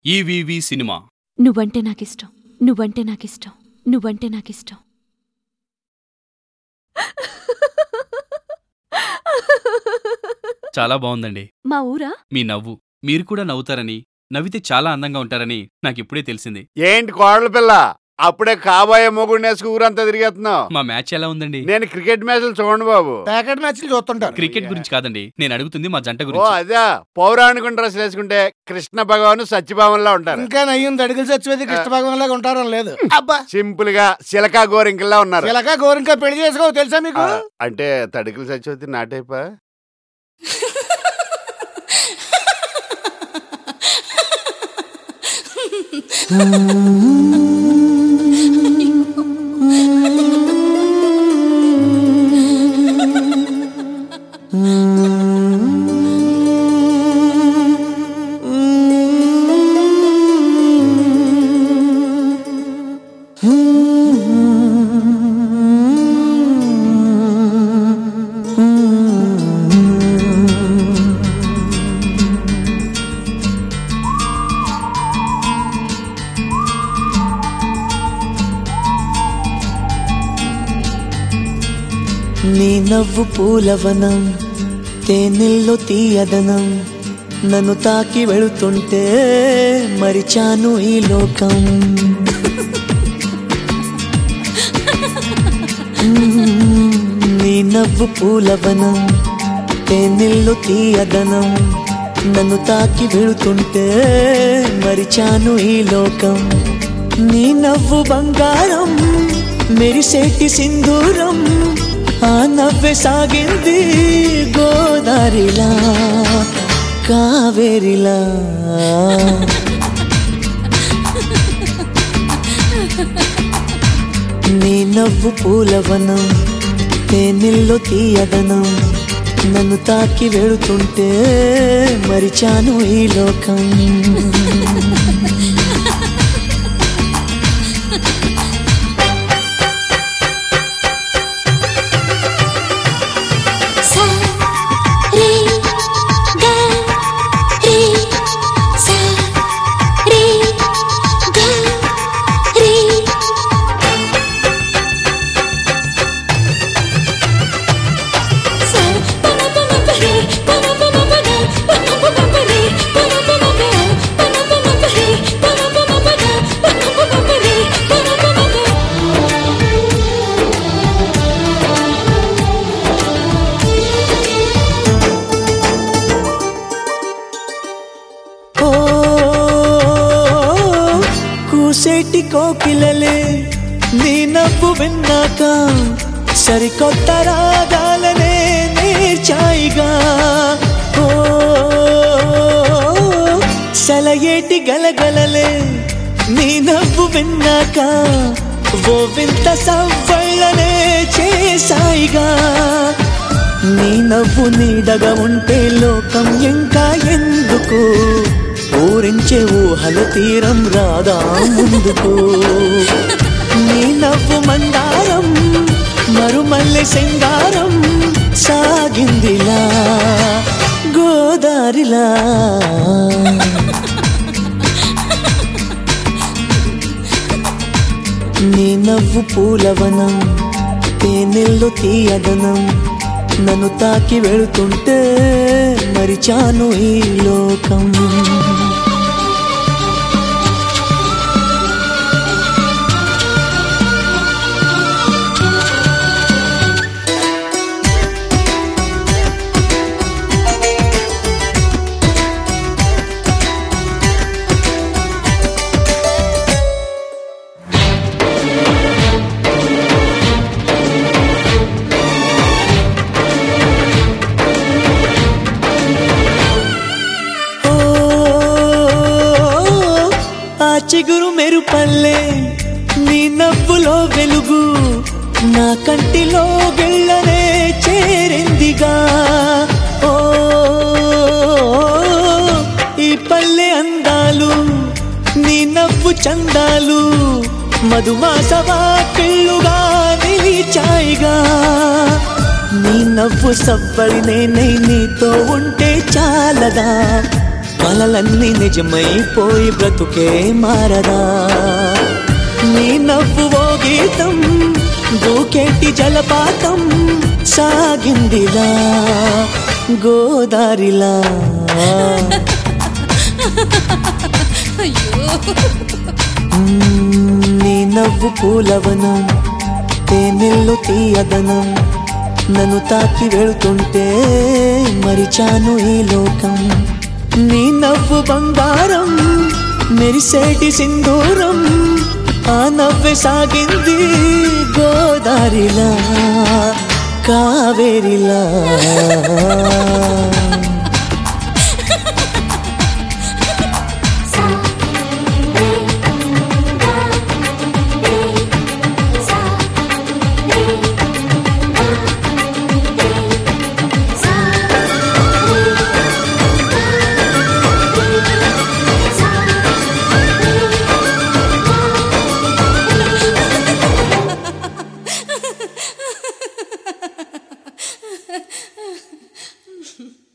EVV cinema నువ్వంటే నాకిష్టం నువ్వంటే నాకిష్టం నువ్వంటే నాకిష్టం చాలా బాగుందండి మా ఊరా మీ నవ్వు మీరు కూడా నవ్వుతారని నవ్వితే చాలా అందంగా ఉంటారని నాకు ఇప్పుడే తెలిసింది ఏంటి కోడల పిల్ల అప్పుడే కాబోయే మొగుడు నేసుకు ఊరంతా తిరిగేస్తున్నావు మా మ్యాచ్ ఎలా ఉందండి నేను క్రికెట్ మ్యాచ్లు చూడండి బాబు ప్యాకెట్ మ్యాచ్లు చూస్తుంటారు క్రికెట్ గురించి కాదండి నేను అడుగుతుంది మా జంట ఓ గురించి అదే పౌరాణిక డ్రెస్ వేసుకుంటే కృష్ణ భగవాన్ సత్యభావంలా ఉంటారు ఇంకా నయ్యం దడిగిలు చచ్చిపోతే కృష్ణ భగవాన్ లాగా ఉంటారని లేదు అబ్బా సింపుల్ గా సిలకా గోరింకల్లా ఉన్నారు ఇలాగా గోరింకా పెళ్లి చేసుకో తెలుసా మీకు ఆ, అంటే తడికలు చచ్చిపోతే నాటైపా నీ నవ్వు పూలవనం తేనెల్లో తీయదనం నన్ను తాకి వెళుతుంటే మరిచాను ఈ లోకం మ్మ్, నీ నవ్వు పూలవనం తేనెల్లో తీయదనం నన్ను తాకి వెళుతుంటే మరిచాను ఈ లోకం నీ నవ్వు బంగారం మెరిసేటి సింధూరం ఆ నవ్వె సాగింది గోదారిలా కావేరిలా నీ నవ్వు పూలవనం తేనెల్లో తీయదనం నన్ను తాకి వెళుతుంటే మరిచాను ఈ లోకం sa re ga re sa re ga re sa pa na pa ma pa re pa na pa ma pa ga pa na pa ma pa re pa na pa ma ga pa na pa ma pa re pa na pa ma pa ga pa na pa ma pa re pa na pa ma ga ఓ కూసేటి కోకిలలే నీ నవ్వు విన్నాక సరికొత్త రాగాలనే నేర్చాయిగా ఓ సెలయేటి గలగలలే నీ నవ్వు విన్నాక ఓ వింత సవ్వళ్ళనే చేసాయిగా నీ నవ్వు నీడగా ఉంటే లోకం ఇంకా ఎందుకు ఊరించే ఊహల తీరం రాదా ముందుకు నీ నవ్వు మందారం మరుమల్లె సింగారం సాగిందిలా గోదారిలా నీ నవ్వు పూలవనం తేనెల్లో తీయదనం నన్ను తాకి వెళుతుంటే మరిచాను ఈ లోకం ఓ ఆ చిగురు మెరుపల్లే నీ నవ్వులో వెలుగు నా కంటిలో గెళ్ళనే చేరిందిగా ఓ ఈ పల్లె అందాలు నీ నవ్వు చందాలు మధుమాసవా పెళ్ళుగా నిలిచాయిగా నీ నవ్వు సవ్వడి నేనై నీతో ఉంటే చాలదా కలలన్నీ నిజమైపోయి బ్రతుకే మారదా నీ నవ్వు ఓ గీతం దూకేటి జలపాతం సాగిందిలా గోదారిలా అయ్యో మ్మ్, నీ నవ్వు పూలవనం తేనెల్లు తీయదనం నన్ను తాకి వెళుతుంటే మరిచాను ఈ లోకం నీ నవ్వు బంగారం మెరిసేటి సింధూరం ఆ నవ్వె సాగింది గోదారిలా కావేరిలా ఆ